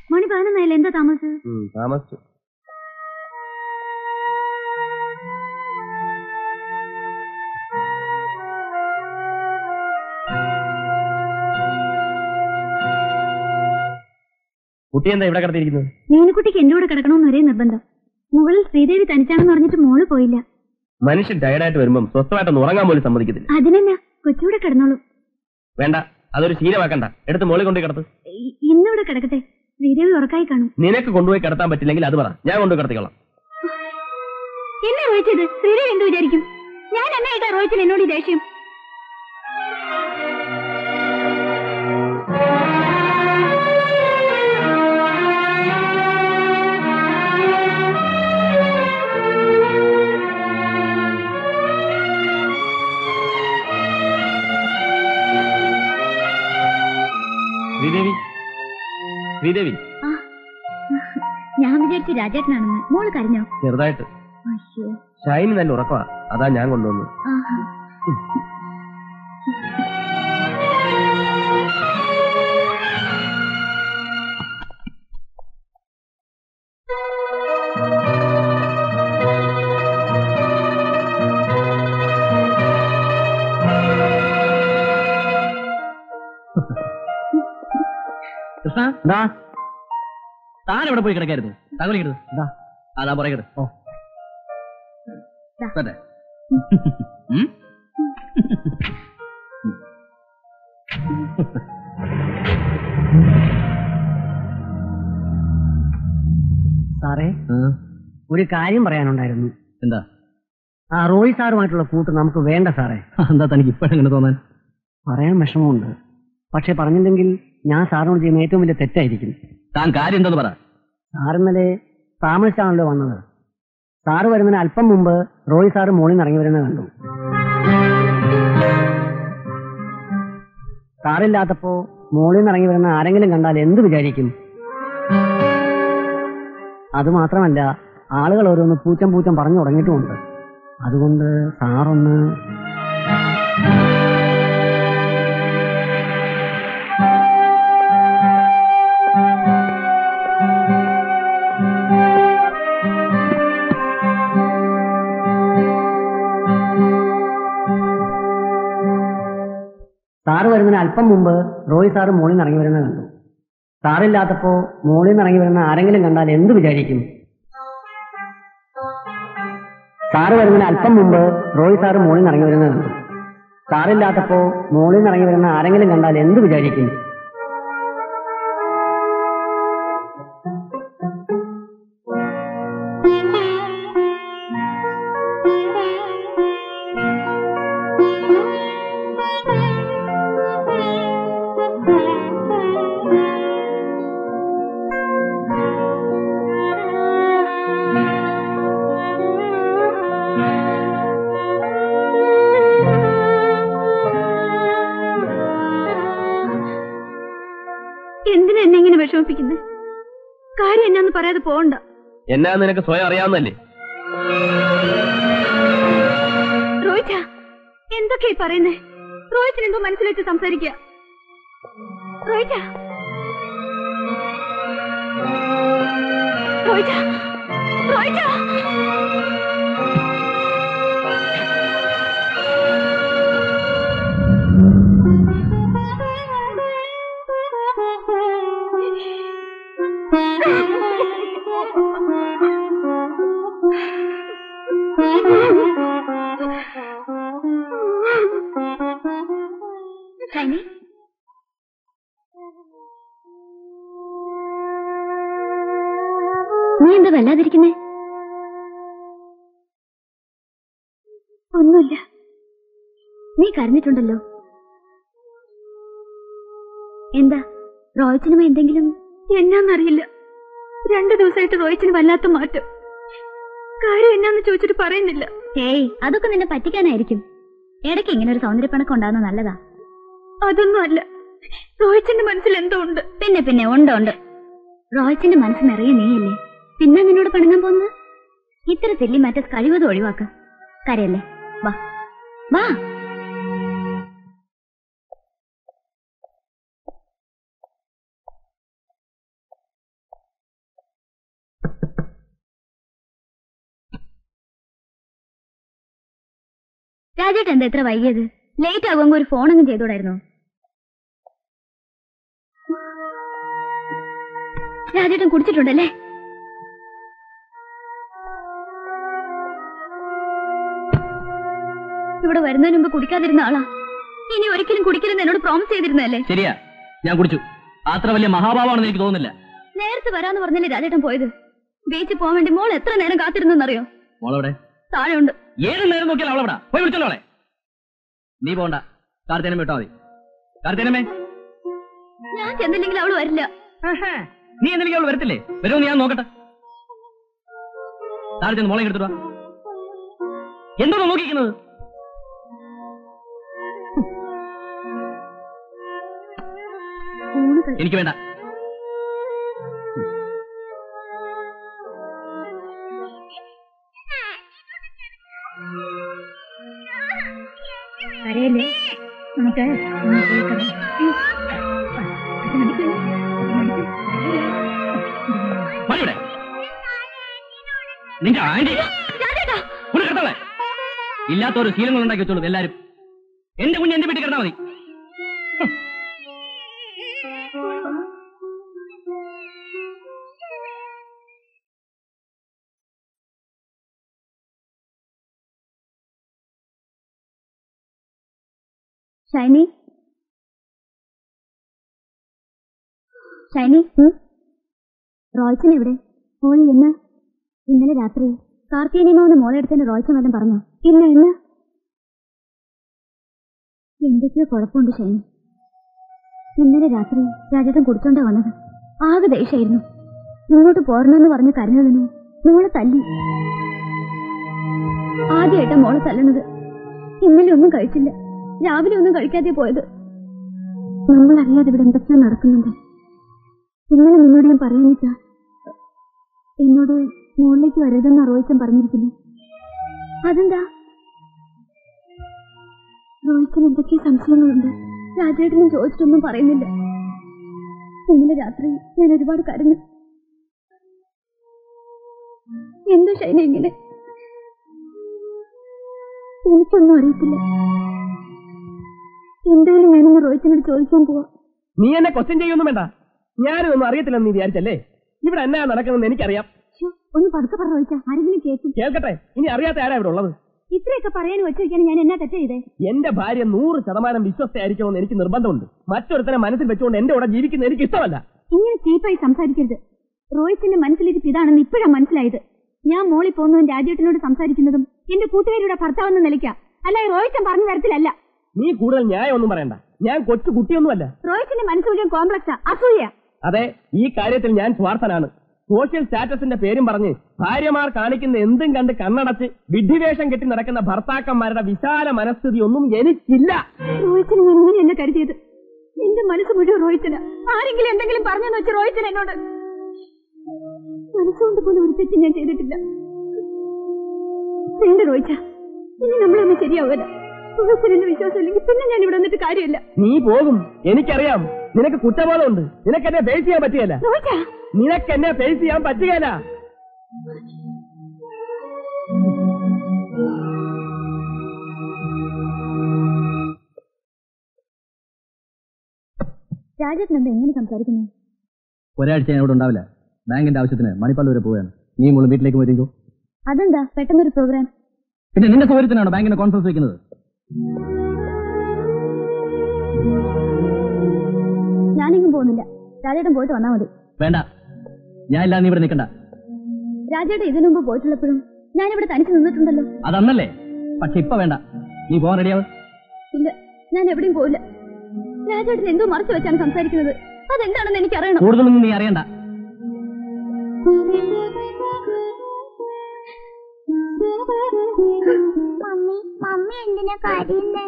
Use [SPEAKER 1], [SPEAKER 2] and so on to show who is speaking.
[SPEAKER 1] മണി പതിനൊന്നായില്ല എന്താ താമസിച്ചത്
[SPEAKER 2] ഉം, താമസിച്ചു കുട്ടി എന്താ ഇവിടെ കിടത്തിയിരിക്കുന്നത്
[SPEAKER 1] മീനുകുട്ടിക്ക് എന്റെ കൂടെ കിടക്കണമെന്ന് ഒരേ നിർബന്ധം മുകളിൽ ശ്രീദേവി തനിച്ചാണെന്ന് പറഞ്ഞിട്ട് മോള് പോയില്ല
[SPEAKER 2] മനുഷ്യൻ ടയർഡായിട്ട് വരുമ്പം സ്വസ്ഥമായിട്ടൊന്ന് ഉറങ്ങാൻ പോലും സമ്മതിക്കത്തില്ല
[SPEAKER 1] അതിനെന്നാ കൊച്ചുകൂടെ കിടന്നോളൂ
[SPEAKER 2] വേണ്ട അതൊരു ശീലമാക്കണ്ട എടുത്ത് മോളിൽ കൊണ്ടുപോയി കിടത്ത്
[SPEAKER 1] ഇ- ഇന്നിവിടെ കിടക്കട്ടെ ശ്രീദേവി ഉറക്കായി കാണും
[SPEAKER 2] നിനക്ക് കൊണ്ടുപോയി കിടത്താൻ പറ്റില്ലെങ്കിൽ അത് പറ ഞാൻ കൊണ്ടുപോയി കിടത്തിക്കോളാം
[SPEAKER 1] എന്നെ റോയിച്ചത് ശ്രീദേവി എന്ത് വിചാരിക്കും ഞാൻ എന്നായിട്ടാ റോയിച്ചത് എന്നോട് ഈ ദേഷ്യം
[SPEAKER 2] ശ്രീദേവി ശ്രീദേവി
[SPEAKER 1] ആ. ഞാൻ വിചാരിച്ചു രാജേട്ടനാണെന്ന് മോള് കരഞ്ഞോ
[SPEAKER 2] ചെറുതായിട്ട്
[SPEAKER 1] അയ്യോ
[SPEAKER 2] ഷൈനി നല്ല ഉറക്കമാ അതാ ഞാൻ കൊണ്ടുവന്നത്
[SPEAKER 1] ആഹാ
[SPEAKER 2] കൃഷ്ണ ദാ താൻ എവിടെ പോയി കിടക്കായിരുന്നു തകലിക്കരുത് ദാ അതാ പറയരുത് ഓ
[SPEAKER 1] ദാ.
[SPEAKER 2] തന്നെ ഉം?
[SPEAKER 3] സാറേ ഒരു കാര്യം പറയാനുണ്ടായിരുന്നു
[SPEAKER 2] എന്താ
[SPEAKER 3] ആ റോയ് സാറുമായിട്ടുള്ള കൂട്ട് നമുക്ക് വേണ്ട സാറേ
[SPEAKER 2] എന്താ തനിക്ക് ഇപ്പോഴെങ്ങനെ തോന്നാൻ
[SPEAKER 3] പറയാൻ വിഷമമുണ്ട് പക്ഷെ പറഞ്ഞില്ലെങ്കിൽ ഞാൻ സാറിനോട് ചെയ്യുന്ന ഏറ്റവും വലിയ തെറ്റായിരിക്കും
[SPEAKER 2] താൻ കാര്യം എന്തെന്ന് പറ
[SPEAKER 3] സാർ ഇന്നലെ താമസിച്ചാണല്ലോ വന്നത് സാറ് വരുന്നതിന് അല്പം മുമ്പ് റോയ് സാറ് മോളിൽ നിന്ന് ഇറങ്ങി വരുന്നത് കണ്ടു സാറില്ലാത്തപ്പോ മോളിൽ നിന്ന് ഇറങ്ങി വരുന്ന ആരെങ്കിലും കണ്ടാൽ എന്ത് വിചാരിക്കും അതുമാത്രമല്ല ആളുകൾ ഓരോന്ന് പൂച്ചം പൂച്ചം പറഞ്ഞു തുടങ്ങിയിട്ടുമുണ്ട് അതുകൊണ്ട് സാറൊന്ന് സാറ് വരുന്നതിന് അല്പം മുമ്പ് റോയ് സാറ് മോളിൽ നിന്ന് ഇറങ്ങി വരുന്നത് കണ്ടു സാറില്ലാത്തപ്പോ മോളിൽ നിന്ന് ഇറങ്ങി വരുന്ന ആരെങ്കിലും കണ്ടാൽ എന്ത് വിചാരിക്കും സാറ് വരുന്നതിന് അല്പം മുമ്പ് റോയ് സാറ് മോളിൽ നിന്ന് ഇറങ്ങി വരുന്നത് കണ്ടു സാറില്ലാത്തപ്പോ മോളിൽ നിന്ന് ഇറങ്ങി വരുന്ന ആരെങ്കിലും കണ്ടാൽ എന്ത് വിചാരിക്കും
[SPEAKER 1] എന്തിനാ എന്നെ ഇങ്ങനെ വിഷമിപ്പിക്കുന്നത് കാര്യം എന്നാന്ന് പറയാതെ പോകണ്ട
[SPEAKER 2] എന്നാ നിനക്ക് സ്വയം അറിയാവുന്നല്ലേ
[SPEAKER 1] റോഹിച്ച എന്തൊക്കെയാ പറയുന്നേ റോഹിച്ചിന് എന്തോ മനസ്സിൽ വെച്ച് സംസാരിക്കുക റോഹിച്ച റോഹിച്ച റോഹിച്ച ഷൈനി നീ എന്താ വല്ലാതിരിക്കുന്നേ ഒന്നുമില്ല നീ കരഞ്ഞിട്ടുണ്ടല്ലോ എന്താ റോയിച്ചിനുമ എന്തെങ്കിലും എന്നാന്നറിയില്ല രണ്ടു ദിവസമായിട്ട് റോയിച്ചിന് വല്ലാത്ത മാറ്റം കാര്യം എന്നാന്ന് ചോദിച്ചിട്ട് പറയുന്നില്ല ഏയ് അതൊക്കെ നിന്നെ പറ്റിക്കാനായിരിക്കും ഇടയ്ക്ക് ഇങ്ങനെ ഒരു സൗന്ദര്യപ്പണക്കം ഉണ്ടാകുന്ന നല്ലതാ അതൊന്നും അല്ല റോയിച്ചിന്റെ മനസ്സിൽ എന്തോ ഉണ്ട് പിന്നെ പിന്നെ ഉണ്ട് ഉണ്ട് റോയിച്ചിന്റെ മനസ്സ് നിറയെ നീയല്ലേ പിന്നെ നിന്നോട് പിണങ്ങാൻ പോകുന്നത് ഇത്ര തെല്ലി മാറ്റസ് കഴിവതും ഒഴിവാക്ക കരയല്ലേ വാ വാ രാജേട്ടൻ എന്താ എത്ര വൈകിയത് ലേറ്റ് ആകുമ്പോൾ ഒരു ഫോണൊന്നും ചെയ്തോടായിരുന്നോ രാജേട്ടൻ കുടിച്ചിട്ടുണ്ടല്ലേ ഇവിടെ വരുന്നതിന് മുമ്പ് കുടിക്കാതിരുന്ന ആളാ ഇനി ഒരിക്കലും കുടിക്കരുന്ന് എന്നോട് പ്രോമിസ് ചെയ്തിരുന്നല്ലേ
[SPEAKER 2] ശരിയാ ഞാൻ കുടിച്ചു അത്ര വലിയ മഹാഭാവമാണെന്ന് എനിക്ക് തോന്നുന്നില്ല
[SPEAKER 1] നേരത്തെ വരാന്ന് പറഞ്ഞല്ലേ രാജേട്ടൻ പോയത് ബീച്ചിൽ പോകാൻ വേണ്ടി മോൾ എത്ര നേരം കാത്തിരുന്നെന്നറിയോ
[SPEAKER 2] മോളവിടെ
[SPEAKER 1] താഴെ ഉണ്ട്
[SPEAKER 2] ഏത് നേരം നോക്കിയാൽ അവളെവിടാ പോയി വിളിച്ചല്ലോ അവളെ നീ പോണ്ട കാർത്തേനമ്മ വിട്ടാ മതി കാർത്തേനമ്മേ
[SPEAKER 1] ഞാൻ ചെന്നില്ലെങ്കിൽ അവള് വരില്ല
[SPEAKER 2] നീ എന്തെങ്കിലും അവൾ വരത്തില്ലേ വരുമെന്ന് ഞാൻ നോക്കട്ടെ താഴെ ചെന്ന് മോളെ എടുത്തിട്ട് വാ എന്തോ നോക്കിക്കുന്നത്
[SPEAKER 1] ഊണ് കഴി-
[SPEAKER 2] എനിക്ക് വേണ്ട
[SPEAKER 1] കരയല്ലേ നമുക്ക് ഒന്ന് പോയി കിടക്കാം. അച്ഛനടിക്കല്ലേ? അച്ഛനടിക്കും.
[SPEAKER 2] മതിയുടെ നിന്റെ ആന്റി
[SPEAKER 1] രാജേട്ടാ
[SPEAKER 2] ഒന്ന് കിടത്തവളെ ഇല്ലാത്ത ഒരു ശീലങ്ങൾ ഉണ്ടാക്കി വെച്ചോളൂ എല്ലാരും എന്റെ കുഞ്ഞ് എന്റെ വീട്ടിൽ കിടന്നാ മതി
[SPEAKER 1] ഷൈനി ഷൈനി റോയ്ച്ചൻ എവിടെ മോളി എന്ന് ഇന്നലെ രാത്രി കാർത്തിയനിമോന്ന് മോളെ അടുത്തന്നെ റോയ്ച്ചൻ വല്ലതും പറഞ്ഞോ ഇല്ല ഇന്ന് എന്തൊക്കെയോ കുഴപ്പമുണ്ട് ഷൈനി ഇന്നലെ രാത്രി രാജേട്ടൻ കുടിച്ചോണ്ടാ വന്നത് ആകെ ദേഷ്യായിരുന്നു ഇങ്ങോട്ട് പോരണമെന്ന് പറഞ്ഞ് കരഞ്ഞതിന് മോളെ തല്ലി ആദ്യമായിട്ടാ മോളെ തല്ലണത് ഇന്നലെ ഒന്നും കഴിച്ചില്ല രാവിലെ ഒന്നും കഴിക്കാതെ പോയത് നമ്മളറിയാതെ ഇവിടെ എന്തൊക്കെയോ നടക്കുന്നുണ്ട് ഇന്നലെ നിന്നോട് ഞാൻ പറയാനിട്ടാ എന്നോട് മുകളിലേക്ക് വരരുതെന്ന് റോഹിച്ചൻ പറഞ്ഞിരിക്കുന്നു അതെന്താ റോഹിച്ചൻ എന്തൊക്കെയോ സംശയങ്ങളുണ്ട് രാജേട്ടനും ചോദിച്ചിട്ടൊന്നും പറയുന്നില്ല ഇന്നലെ രാത്രി ഞാൻ ഒരുപാട് കരഞ്ഞു എന്തോ ശൈന ഇങ്ങനെ എനിക്കൊന്നും അറിയത്തില്ല എന്തായാലും ഞാനിന്ന് റോഹിത്തിനോട് ചോദിക്കാൻ പോവാ
[SPEAKER 4] നീ എന്നെ ക്വസ്റ്റ്യൻ ചെയ്യൊന്നും വേണ്ട ഞാനിതൊന്നും അറിയത്തില്ലെന്ന് നീ വിചാരിച്ചല്ലേ ഇവിടെ എന്നാ നടക്കുന്നതെന്ന് എനിക്കറിയാം
[SPEAKER 1] ശ്ശോ, ഒന്ന് പതുക്കെ പറ റോഹിച്ച ആരെങ്കിലും കേൾക്കും
[SPEAKER 4] കേൾക്കട്ടെ ഇനി അറിയാത്ത ആരാ ഇവിടെ ഉള്ളത്
[SPEAKER 1] ഇത്രയൊക്കെ പറയാൻ വെച്ചിരിക്കാൻ ഞാൻ എന്നാ തെറ്റ് ചെയ്തേ
[SPEAKER 4] എന്റെ ഭാര്യ നൂറ് ശതമാനം വിശ്വസ്തയായിരിക്കുമെന്ന് എനിക്ക് നിർബന്ധമുണ്ട് മറ്റൊരുത്തനെ മനസ്സിൽ വെച്ചുകൊണ്ട് എന്റെ കൂടെ ജീവിക്കുന്നത് എനിക്ക് ഇഷ്ടമല്ല
[SPEAKER 1] ഇങ്ങനെ ചീപ്പായി സംസാരിക്കരുത് റോഹിത്തിന്റെ മനസ്സിലിരിപ്പ് ഇതാണെന്ന് ഇപ്പോഴാ മനസ്സിലായത് ഞാൻ മോളിൽ പോകുന്നതും രാജേട്ടനോട് സംസാരിക്കുന്നതും എന്റെ കൂട്ടുകാരിയുടെ ഭർത്താവെന്ന നിലയ്ക്കാ അല്ല റോഹിച്ചൻ പറഞ്ഞു തരത്തിലല്ല
[SPEAKER 4] നീ കൂടുതൽ ന്യായമൊന്നും പറയണ്ട ഞാൻ കൊച്ചു കുട്ടിയൊന്നുമല്ല
[SPEAKER 1] റോഹിത്തിന്റെ മനസ്സുലിയും കോംപ്ലക്സാ അസൂയ
[SPEAKER 4] അതെ ഈ കാര്യത്തിൽ ഞാൻ സ്വാർത്ഥനാണ് സോഷ്യൽ സ്റ്റാറ്റസിന്റെ പേരും പറഞ്ഞ് ഭാര്യമാർ കാണിക്കുന്ന എന്തും കണ്ട് കണ്ണടച്ച് വിഡ്ഢിവേഷം കെട്ടി നടക്കുന്ന ഭർത്താക്കന്മാരുടെ വിശാല മനസ്ഥിതി ഒന്നും എനിക്കില്ല
[SPEAKER 1] റോഹിച്ചന് ഞാൻ ഇങ്ങനെയല്ല കരുതിയത് എന്റെ മനസ്സ് മുഴുവൻ റോഹിച്ചന് ആരെങ്കിലും എന്തെങ്കിലും പറഞ്ഞെന്ന് വെച്ച് റോഹിച്ചൻ എന്നോട് മനസ്സുകൊണ്ട് പോലും ഒരു തെറ്റ് ഞാൻ ചെയ്തിട്ടില്ല വേണ്ട റോഹിച്ച ഇനി നമ്മളൊന്നും ശരിയാവില്ല റോഹിച്ചന് വിശ്വാസം ഇല്ലെങ്കിൽ പിന്നെ ഞാൻ ഇവിടെ വന്നിട്ട് കാര്യമില്ല
[SPEAKER 4] നീ പോകും എനിക്കറിയാം നിനക്ക് കുറ്റബോധമുണ്ട് നിനക്ക് എന്നെ ഫേസ് ചെയ്യാൻ പറ്റുകയില്ല
[SPEAKER 1] റോഹിച്ച
[SPEAKER 4] നിനക്ക് എന്നെ ഫേസ് ചെയ്യാൻ പറ്റുകയില്ല
[SPEAKER 1] രാജേട്ടൻ എന്താ എങ്ങനെ സംസാരിക്കുന്നു
[SPEAKER 2] ഒരാഴ്ച ഞാൻ ഇവിടെ ഉണ്ടാവില്ല ബാങ്കിന്റെ ആവശ്യത്തിന് മണിപ്പാൽ വരെ പോവുകയാണ് നീ മോള് വീട്ടിലേക്ക് പോയിരിക്കോ
[SPEAKER 1] അതെന്താ പെട്ടെന്നൊരു പ്രോഗ്രാം
[SPEAKER 2] പിന്നെ നിന്റെ സൗകര്യത്തിനാണോ ബാങ്കിന്റെ കോൺഫറൻസ് വെക്കുന്നത്
[SPEAKER 1] ഞാനെങ്ങും പോകുന്നില്ല രാജേട്ടൻ പോയിട്ട് വന്നാൽ മതി
[SPEAKER 2] വേണ്ട ഞാൻ ഇല്ലാതെ നീ ഇവിടെ നിൽക്കണ്ട
[SPEAKER 1] രാജേട്ടൻ ഇതിനു മുമ്പ് പോയിട്ടുള്ളപ്പോഴും ഞാനിവിടെ തനിച്ച് നിന്നിട്ടുണ്ടല്ലോ
[SPEAKER 2] അതന്നല്ലേ പക്ഷെ ഇപ്പൊ വേണ്ട നീ പോകാൻ റെഡിയാവും
[SPEAKER 1] ഇല്ല ഞാൻ എവിടെയും പോയില്ല രാജേട്ടൻ എന്തോ മറച്ചു വെച്ചാണ് സംസാരിക്കുന്നത് അതെന്താണെന്ന് എനിക്ക് അറിയണം
[SPEAKER 2] കൂടുതലൊന്നും നീ അറിയണ്ട
[SPEAKER 1] മമ്മി മമ്മി എന്തിനാ കരയുന്നേ